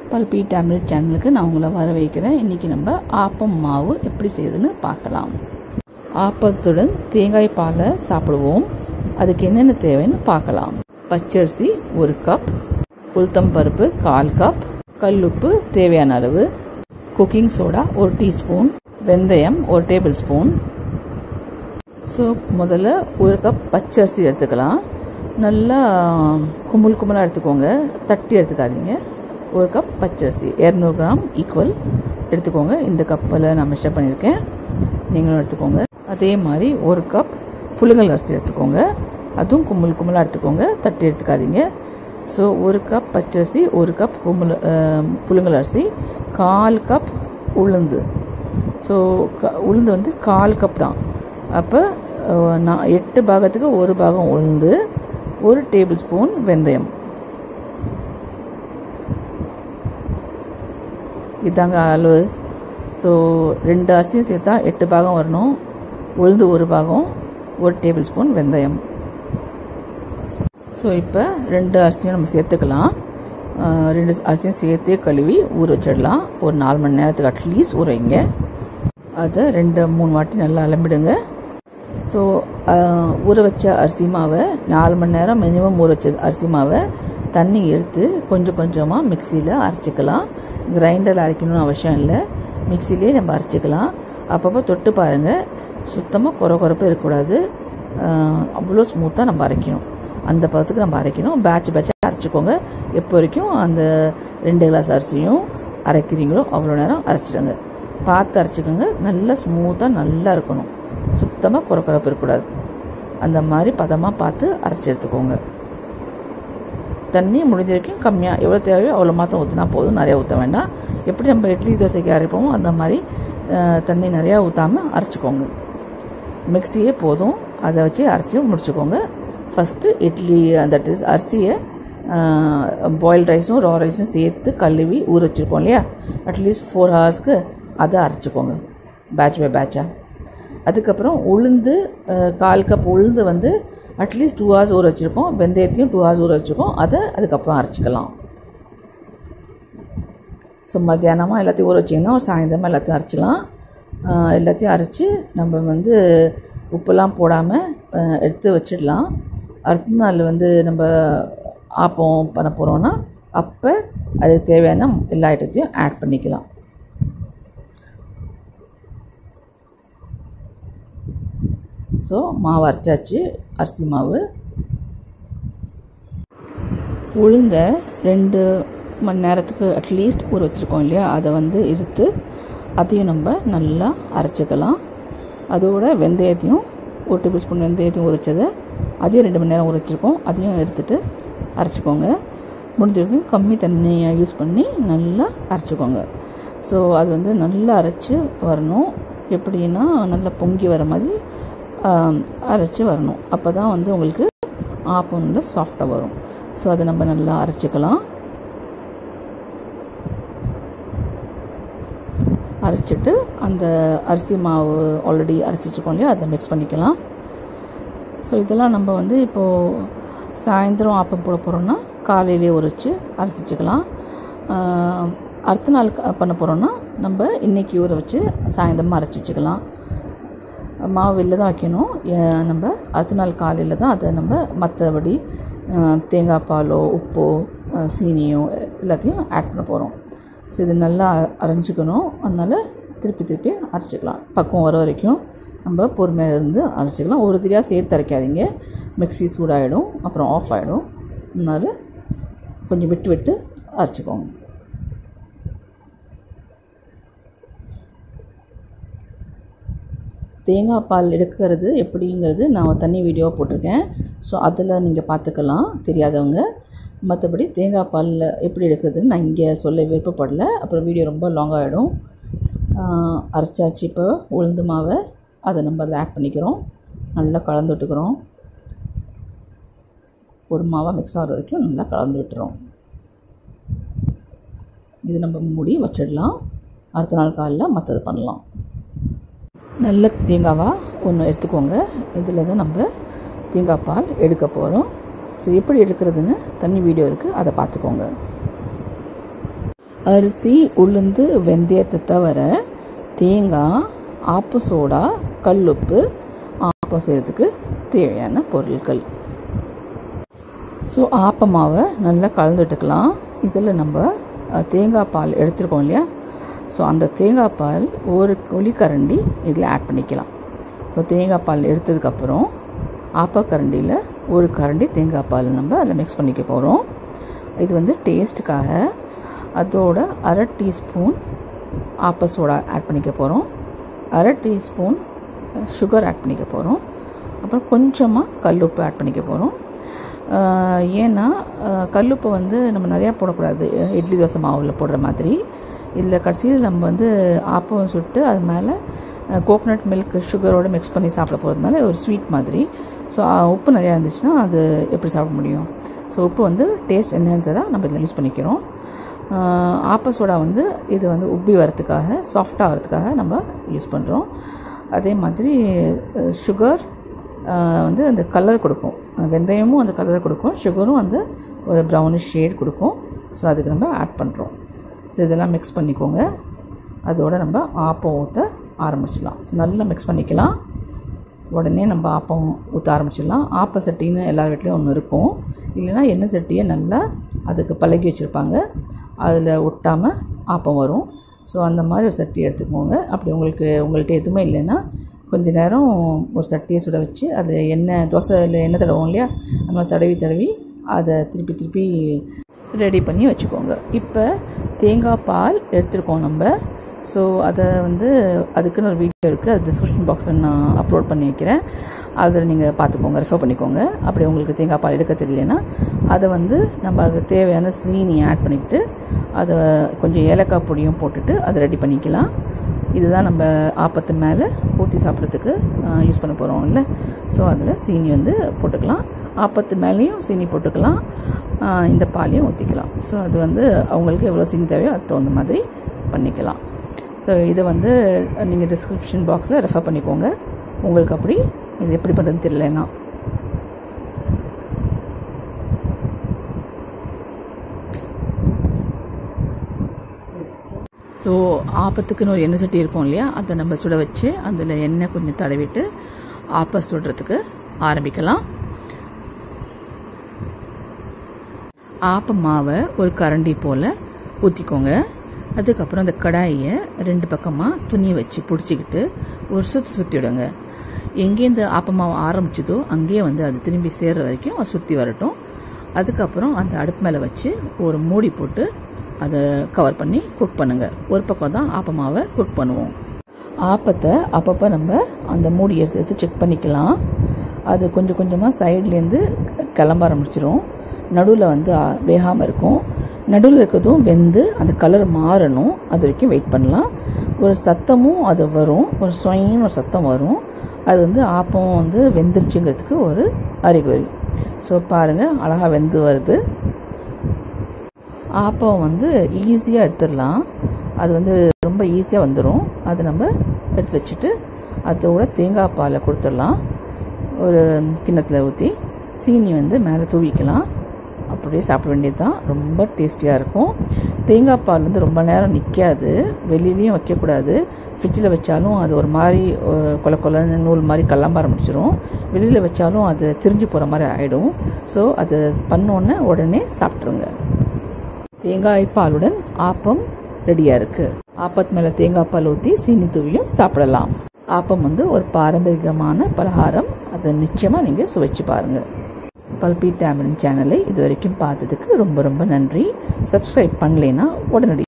பல்பி tablet சேனலுக்கு நான் உங்களை வர வைக்கிறேன் இன்றைக்கி நம்ம ஆப்பம் மாவு எப்படி செய்யுதுன்னு பார்க்கலாம் ஆப்பத்துடன் தேங்காய் பாலை சாப்பிடுவோம் அதுக்கு என்னென்ன தேவைன்னு பார்க்கலாம் பச்சரிசி ஒரு கப் உளுத்தம் பருப்பு கால் கப் கல்லுப்பு தேவையான அளவு குக்கிங் சோடா ஒரு டீஸ்பூன் வெந்தயம் ஒரு டேபிள் ஸ்பூன் ஸோ முதல்ல ஒரு கப் பச்சரிசி எடுத்துக்கலாம் நல்லா கும்பல் கும்பலாக எடுத்துக்கோங்க தட்டி எடுத்துக்காதீங்க ஒரு கப் பச்சரிசி இரநூறு கிராம் ஈக்குவல் எடுத்துக்கோங்க இந்த கப்பில் நான் மெஷர் பண்ணியிருக்கேன் நீங்களும் எடுத்துக்கோங்க அதே மாதிரி ஒரு கப் புழுங்கல் அரிசி எடுத்துக்கோங்க அதுவும் கும்பல் கும்பலாக எடுத்துக்கோங்க தட்டி எடுத்துக்காதீங்க ஸோ ஒரு கப் பச்சரிசி ஒரு கப் கும்பல் புழுங்கல் அரிசி கால் கப் உளுந்து ஸோ க உளுந்து வந்து கால் கப் தான் அப்போ நான் எட்டு பாகத்துக்கு ஒரு பாகம் உளுந்து ஒரு டேபிள் ஸ்பூன் வெந்தயம் இதாங்க அளவு ஸோ ரெண்டு அரிசியும் சேர்த்தா எட்டு பாகம் வரணும் உளுந்து ஒரு பாகம் ஒரு டேபிள் ஸ்பூன் வெந்தயம் ஸோ இப்போ ரெண்டு அரிசியும் நம்ம சேர்த்துக்கலாம் ரெண்டு அரிசியும் சேர்த்தே கழுவி ஊற வச்சிடலாம் ஒரு நாலு மணி நேரத்துக்கு அட்லீஸ்ட் ஊற வைங்க அதை ரெண்டு மூணு வாட்டி நல்லா அலம்பிடுங்க ஸோ ஊற வச்ச அரிசி மாவை நாலு மணி நேரம் மினிமம் ஊற வச்ச அரிசி மாவை தண்ணி எடுத்து கொஞ்சம் கொஞ்சமாக மிக்சியில் அரைச்சிக்கலாம் கிரைண்டரில் அரைக்கணும்னு அவசியம் இல்லை மிக்சிலே நம்ம அரைச்சிக்கலாம் அப்பப்போ தொட்டு பாருங்கள் சுத்தமாக குறை குறைப்பு இருக்கக்கூடாது அவ்வளோ ஸ்மூத்தாக நம்ம அரைக்கணும் அந்த பதத்துக்கு நம்ம அரைக்கணும் பேட்ச் பேட்சாக அரைச்சிக்கோங்க எப்போ வரைக்கும் அந்த ரெண்டு கிளாஸ் அரிசியும் அரைக்கிறீங்களோ அவ்வளோ நேரம் அரைச்சிடுங்க பார்த்து அரைச்சிக்கோங்க நல்லா ஸ்மூத்தாக நல்லா இருக்கணும் சுத்தமாக குறை குறைப்பு இருக்கக்கூடாது அந்த மாதிரி பதமாக பார்த்து அரைச்சி எடுத்துக்கோங்க தண்ணி முடிஞ்ச வரைக்கும் கம்மியாக எவ்வளோ தேவையோ அவ்வளோ மாத்திரம் ஊற்றினா போதும் நிறையா ஊற்ற வேண்டாம் எப்படி நம்ம இட்லி தோசைக்கு அரைப்போமோ அந்த மாதிரி தண்ணி நிறையா ஊற்றாமல் அரைச்சிக்கோங்க மிக்சியே போதும் அதை வச்சு அரைச்சி முடிச்சுக்கோங்க ஃபஸ்ட்டு இட்லி அந்த அரிசியை பாயில் ரைஸும் ரா ரைஸும் சேர்த்து கழுவி ஊற வச்சுருக்கோம் இல்லையா அட்லீஸ்ட் ஃபோர் ஹவர்ஸ்க்கு அதை அரைச்சிக்கோங்க பேட்ச் பை பேட்சாக அதுக்கப்புறம் உளுந்து கால் கப் உளுந்து வந்து அட்லீஸ்ட் டூ ஹவர்ஸ் ஊற வச்சுருக்கோம் வெந்தயத்தையும் டூ ஹவர்ஸ் ஊற வச்சுருக்கோம் அதை அதுக்கப்புறம் அரைச்சிக்கலாம் ஸோ மத்தியானமாக எல்லாத்தையும் ஊற வச்சிங்கன்னா ஒரு சாயந்தரமாக எல்லாத்தையும் அரைச்சிக்கலாம் எல்லாத்தையும் அரைச்சி நம்ம வந்து உப்பெல்லாம் போடாமல் எடுத்து வச்சிடலாம் அடுத்த நாள் வந்து நம்ம ஆப்பம் பண்ண போகிறோன்னா அப்போ அதுக்கு தேவையான எல்லா ஐட்டத்தையும் ஆட் பண்ணிக்கலாம் ஸோ மாவு அரைச்சாச்சு அரிசி மாவு உளுந்த ரெண்டு மணி நேரத்துக்கு அட்லீஸ்ட் ஊற வச்சுருக்கோம் இல்லையா அதை வந்து இருத்து அதையும் நம்ம நல்லா அரைச்சிக்கலாம் அதோட வெந்தயத்தையும் ஒரு டேபிள் ஸ்பூன் வெந்தயத்தையும் உரிச்சதை அதையும் ரெண்டு மணி நேரம் ஊற வச்சுருக்கோம் அதையும் எடுத்துகிட்டு அரைச்சிக்கோங்க முடிஞ்ச வரைக்கும் கம்மி தண்ணியை யூஸ் பண்ணி நல்லா அரைச்சிக்கோங்க ஸோ அது வந்து நல்லா அரைச்சி வரணும் எப்படின்னா நல்லா பொங்கி வர மாதிரி அரைச்சி வரணும் அப்போ தான் வந்து உங்களுக்கு ஆப்பம் நல்லா சாஃப்டாக வரும் ஸோ அதை நம்ம நல்லா அரைச்சிக்கலாம் அரைச்சிட்டு அந்த அரிசி மாவு ஆல்ரெடி அரைச்சி வச்சுருக்கோம் இல்லையா அதை மிக்ஸ் பண்ணிக்கலாம் ஸோ இதெல்லாம் நம்ம வந்து இப்போது சாயந்தரம் ஆப்பம் போட போகிறோன்னா காலையிலே உரைச்சி அரைச்சி வச்சுக்கலாம் அடுத்த நாள் பண்ண போகிறோன்னா நம்ம இன்றைக்கி ஊற வச்சு சாயந்தரமாக அரைச்சி வச்சுக்கலாம் மாவு வெளில தான் வைக்கணும் நம்ம அடுத்த நாள் காலையில் தான் அதை நம்ம மற்றபடி தேங்காய் பாலோ உப்போ சீனியோ எல்லாத்தையும் ஆட் பண்ண போகிறோம் ஸோ இது நல்லா அரைஞ்சிக்கணும் அதனால் திருப்பி திருப்பி அரைச்சிக்கலாம் பக்குவம் வர வரைக்கும் நம்ம பொறுமையாக இருந்து அரைச்சிக்கலாம் ஒரு திரியாக சேர்த்து அரைக்காதீங்க மிக்சி சூடாகிடும் அப்புறம் ஆஃப் ஆகிடும் அதனால் கொஞ்சம் விட்டு விட்டு அரைச்சிக்கோங்க தேங்காய் பால் எடுக்கிறது எப்படிங்கிறது நான் தனி வீடியோவாக போட்டிருக்கேன் ஸோ அதில் நீங்கள் பார்த்துக்கலாம் தெரியாதவங்க மற்றபடி தேங்காய் பாலில் எப்படி எடுக்கிறதுன்னு நான் இங்கே சொல்ல விருப்பப்படல அப்புறம் வீடியோ ரொம்ப லாங் ஆகிடும் அரைச்சாச்சு இப்போ உளுந்து மாவை அதை நம்ம அதில் ஆட் பண்ணிக்கிறோம் நல்லா கலந்து விட்டுக்கிறோம் ஒரு மாவாக மிக்ஸ் ஆகிற வரைக்கும் நல்லா கலந்து விட்டுறோம் இது நம்ம மூடி வச்சிடலாம் அடுத்த நாள் காலையில் மற்றது பண்ணலாம் நல்ல தேங்காவாக ஒன்று எடுத்துக்கோங்க இதில் தான் நம்ம தேங்காய் பால் எடுக்க போகிறோம் ஸோ எப்படி எடுக்கிறதுன்னு தனி வீடியோ இருக்குது அதை பார்த்துக்கோங்க அரிசி உளுந்து வெந்தயத்தை தவிர தேங்காய் ஆப்பு சோடா கல்லுப்பு ஆப்பம் செய்கிறதுக்கு தேவையான பொருட்கள் ஸோ ஆப்ப மாவை நல்லா கலந்துட்டுக்கலாம் இதில் நம்ம அஹ், தேங்காய் பால் எடுத்துருக்கோம் இல்லையா ஸோ அந்த தேங்காய் பால் ஒரு குழிக்கரண்டி இதில் ஆட் பண்ணிக்கலாம் ஸோ தேங்காய் பால் எடுத்ததுக்கப்புறம் ஆப்பக்கரண்டியில் ஒரு கரண்டி தேங்காய் பால் நம்ம அதில் மிக்ஸ் பண்ணிக்க போகிறோம் இது வந்து டேஸ்ட்டுக்காக அதோட அரை டீஸ்பூன் ஆப்ப சோடா ஆட் பண்ணிக்க போகிறோம் அரை டீஸ்பூன் சுகர் ஆட் பண்ணிக்க போகிறோம் அப்புறம் கொஞ்சமாக கல்லுப்பு ஆட் பண்ணிக்க போகிறோம் ஏன்னா ஆஹ், கல்லுப்பு வந்து நம்ம நிறையா போடக்கூடாது அஹ், இட்லி தோசை மாவில் போடுற மாதிரி இதில் கடைசியில் நம்ம வந்து ஆப்பம் சுட்டு அது மேலே கோகோனட் மில்க் சுகரோடு மிக்ஸ் பண்ணி சாப்பிட போகிறதுனால ஒரு ஸ்வீட் மாதிரி ஸோ உப்பு நிறையா இருந்துச்சுன்னா அது எப்படி சாப்பிட முடியும் ஸோ உப்பு வந்து டேஸ்ட் என்ஹான்சராக நம்ம இதில் யூஸ் பண்ணிக்கிறோம் ஆஹ், ஆப்ப சோடா வந்து இது வந்து உப்பி வரத்துக்காக சாஃப்டாக வரத்துக்காக நம்ம யூஸ் பண்ணுறோம் அதே மாதிரி சுகர் வந்து அந்த கலர் கொடுக்கும் அஹ் வெந்தயமும் அந்த கலர் கொடுக்கும் சுகரும் வந்து ஒரு ப்ரௌனிஷ் ஷேட் கொடுக்கும் ஸோ அதுக்கு நம்ம ஆட் பண்ணுறோம் ஸோ இதெல்லாம் மிக்ஸ் பண்ணிக்கோங்க அதோட நம்ம ஆப்பம் ஊற்ற ஆரம்பிச்சிடலாம் ஸோ நல்லா மிக்ஸ் பண்ணிக்கலாம் உடனே நம்ம ஆப்பம் ஊற்ற ஆரம்பிச்சிடலாம் ஆப்ப சட்டின்னு எல்லார் வீட்லேயும் ஒன்று இருக்கும் இல்லைன்னா எண்ணெய் சட்டியை நல்லா அதுக்கு பழகி வச்சுருப்பாங்க அதில் ஒட்டாமல் ஆப்பம் வரும் ஸோ அந்த மாதிரி ஒரு சட்டி எடுத்துக்கோங்க அப்படி உங்களுக்கு உங்கள்கிட்ட எதுவுமே இல்லைன்னா கொஞ்ச நேரம் ஒரு சட்டியை சுட வச்சு அது எண்ணெய் தோசையில் எண்ணெய் தடவும் இல்லையா அந்த மாதிரி தடவி தடவி அதை திருப்பி திருப்பி ரெடி பண்ணி வச்சுக்கோங்க இப்போ தேங்காய் பால் எடுத்துருக்கோம் நம்ம ஸோ அதை வந்து அதுக்குன்னு ஒரு வீடியோ இருக்குது அது டிஸ்கிரிப்ஷன் பாக்ஸில் நான் அப்லோட் பண்ணி வைக்கிறேன் அதில் நீங்கள் பார்த்துக்கோங்க ரெஃபர் பண்ணிக்கோங்க அப்படி உங்களுக்கு தேங்காய் பால் எடுக்க தெரியலனா அதை வந்து நம்ம அது தேவையான சீனி ஆட் பண்ணிக்கிட்டு அதை கொஞ்சம் ஏலக்காய் பொடியும் போட்டுட்டு அதை ரெடி பண்ணிக்கலாம் இதுதான் நம்ம ஆப்பத்து மேலே ஊற்றி சாப்பிட்றதுக்கு யூஸ் பண்ண போகிறோம் இல்லை ஸோ அதில் சீனி வந்து போட்டுக்கலாம் ஆப்பத்து மேலேயும் சீனி போட்டுக்கலாம் ஆஹ் இந்த பாலையும் ஊற்றிக்கலாம் ஸோ அது வந்து அவங்களுக்கு எவ்வளோ சீனி தேவையோ அதுக்கு தகுந்த மாதிரி பண்ணிக்கலாம் ஸோ இதை வந்து நீங்கள் டிஸ்கிரிப்ஷன் பாக்ஸில் ரெஃபர் பண்ணிக்கோங்க உங்களுக்கு அப்படி இது எப்படி பண்ணுறதுன்னு தெரியலனா ஸோ ஆப்பத்துக்குன்னு ஒரு எண்ணெய் சட்டி இருக்கும் இல்லையா அதை நம்ம சுட வச்சு அதில் எண்ணெய் கொஞ்சம் தடவிட்டு ஆப்ப சுடுறதுக்கு ஆரம்பிக்கலாம் ஆப்ப மாவை ஒரு கரண்டி போல் ஊற்றிக்கோங்க அதுக்கப்புறம் அந்த கடாயை ரெண்டு பக்கமாக துணி வச்சு பிடிச்சிக்கிட்டு ஒரு சுற்றி சுற்றி விடுங்க எங்கேருந்து ஆப்ப மாவு ஆரம்பிச்சதோ அங்கேயே வந்து அது திரும்பி சேர்ற வரைக்கும் அது சுற்றி வரட்டும் அதுக்கப்புறம் அந்த அடுப்பு மேலே வச்சு ஒரு மூடி போட்டு அதை கவர் பண்ணி குக் பண்ணுங்க ஒரு பக்கம் தான் ஆப்ப மாவை குக் பண்ணுவோம் ஆப்பத்தை அப்பப்போ நம்ம அந்த மூடி எடுத்து எடுத்து செக் பண்ணிக்கலாம் அது கொஞ்சம் கொஞ்சமாக சைட்லேருந்து கிளம்ப ஆரம்பிச்சிரும் நடுவில் வந்து வேகாமல் இருக்கும் நடுவில் இருக்கிறதும் வெந்து அந்த கலர் மாறணும் அது வரைக்கும் வெயிட் பண்ணலாம் ஒரு சத்தமும் அது வரும் ஒரு சொயின்னு ஒரு சத்தம் வரும் அது வந்து ஆப்பம் வந்து வெந்துருச்சுங்கிறதுக்கு ஒரு அறிகுறி ஸோ பாருங்கள் அழகாக வெந்து வருது ஆப்பம் வந்து ஈஸியாக எடுத்துடலாம் அது வந்து ரொம்ப ஈஸியாக வந்துடும் அதை நம்ம எடுத்து வச்சுட்டு அதோட தேங்காய் பாலை கொடுத்துடலாம் ஒரு கிண்ணத்தில் ஊற்றி சீனி வந்து மேலே தூவிக்கலாம் அப்படியே சாப்பிட வேண்டியது தான் ரொம்ப டேஸ்டியாக இருக்கும் தேங்காய் பால் வந்து ரொம்ப நேரம் நிற்காது வெளியிலையும் வைக்கக்கூடாது ஃப்ரிட்ஜில் வச்சாலும் அது ஒரு மாதிரி ஒரு கொல கொலன்னு நூல் மாதிரி கல்லாம ஆரம்பிச்சிரும் வெளியில் வச்சாலும் அது திரிஞ்சு போகிற மாதிரி ஆகிடும் ஸோ அது பண்ணோன்னே உடனே சாப்பிட்ருங்க தேங்காய் பாலுடன் ஆப்பம் ரெடியாக இருக்குது ஆப்பத்து மேலே தேங்காய் பால் ஊற்றி சீனி தூவியும் சாப்பிடலாம் ஆப்பம் வந்து ஒரு பாரம்பரியமான பலகாரம் அதை நிச்சயமாக நீங்கள் சுவைச்சு பாருங்கள் பல்பி டேமரன் சேனலை இது வரைக்கும் பார்த்ததுக்கு ரொம்ப ரொம்ப நன்றி சப்ஸ்கிரைப் பண்ணலைன்னா உடனடி